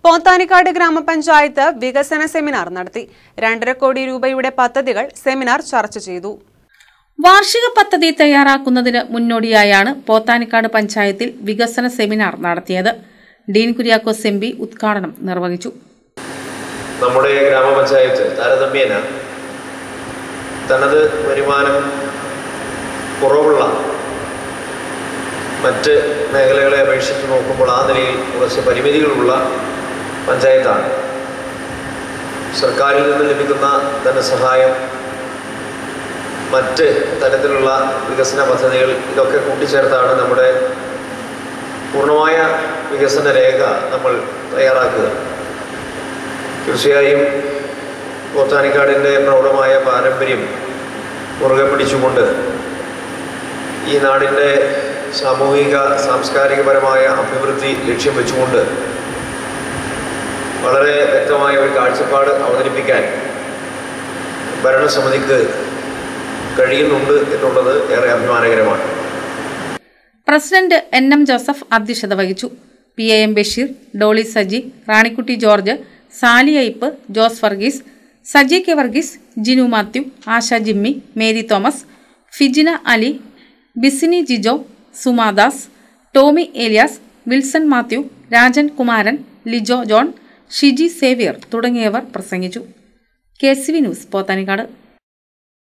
പോത്താനിക്കാട് ഗ്രാമപഞ്ചായത്ത് വികസന സെമിനാർ നടത്തി രണ്ടര കോടി രൂപയുടെ പദ്ധതികൾ സെമിനാർ ചർച്ച ചെയ്തു വാർഷിക പദ്ധതി തയ്യാറാക്കുന്നതിന് മുന്നോടിയായാണ് പോത്താനിക്കാട് പഞ്ചായത്തിൽ വികസന സെമിനാർ നടത്തിയത് ഡീൻ കുര്യാക്കോസ് എം പി ഉദ്ഘാടനം നിർവഹിച്ചു നമ്മുടെ ഗ്രാമപഞ്ചായത്ത് താരതമ്യേന തനത് വരുമാനം കുറവുള്ള മറ്റ് മേഖലകളെ അപേക്ഷിച്ച് നോക്കുമ്പോൾ ആ നിലയിൽ കുറച്ച് പരിമിതികളുള്ള പഞ്ചായത്താണ് സർക്കാരിൽ നിന്ന് ലഭിക്കുന്ന ധനസഹായം മറ്റ് തരത്തിലുള്ള വികസന പദ്ധതികൾ ഇതൊക്കെ കൂട്ടിച്ചേർത്താണ് നമ്മുടെ പൂർണ്ണമായ വികസന രേഖ നമ്മൾ തയ്യാറാക്കുക തീർച്ചയായും ബോത്താനിക്കാടിൻ്റെ പ്രൗഢമായ പാരമ്പര്യം മുറുകെ പിടിച്ചുകൊണ്ട് ഈ നാടിൻ്റെ സാമൂഹിക സാംസ്കാരികപരമായ അഭിവൃദ്ധി ലക്ഷ്യം വെച്ചുകൊണ്ട് വളരെ വ്യക്തമായ ഒരു കാഴ്ചപ്പാട് അവതരിപ്പിക്കാൻ ഭരണസമിതിക്ക് കഴിയുന്നുണ്ട് എന്നുള്ളത് ഏറെ അഭിമാനകരമാണ് പ്രസിഡന്റ് എൻ എം ജോസഫ് അധ്യക്ഷത വഹിച്ചു P A M Basheer Dolly Saji Ranikkutty George Sali Aipe Jose Varghese Saji K Varghese Jinu Mathew Asha Jimmy Mary Thomas Fijina Ali Bisini Jijo Sumadas Tomy Eliyas Wilson Mathew Rajan Kumaran Lijo John Shiji Xavier തുടങ്ങിയവർ പ്രസംഗിച്ചു K C V news Pothanikkad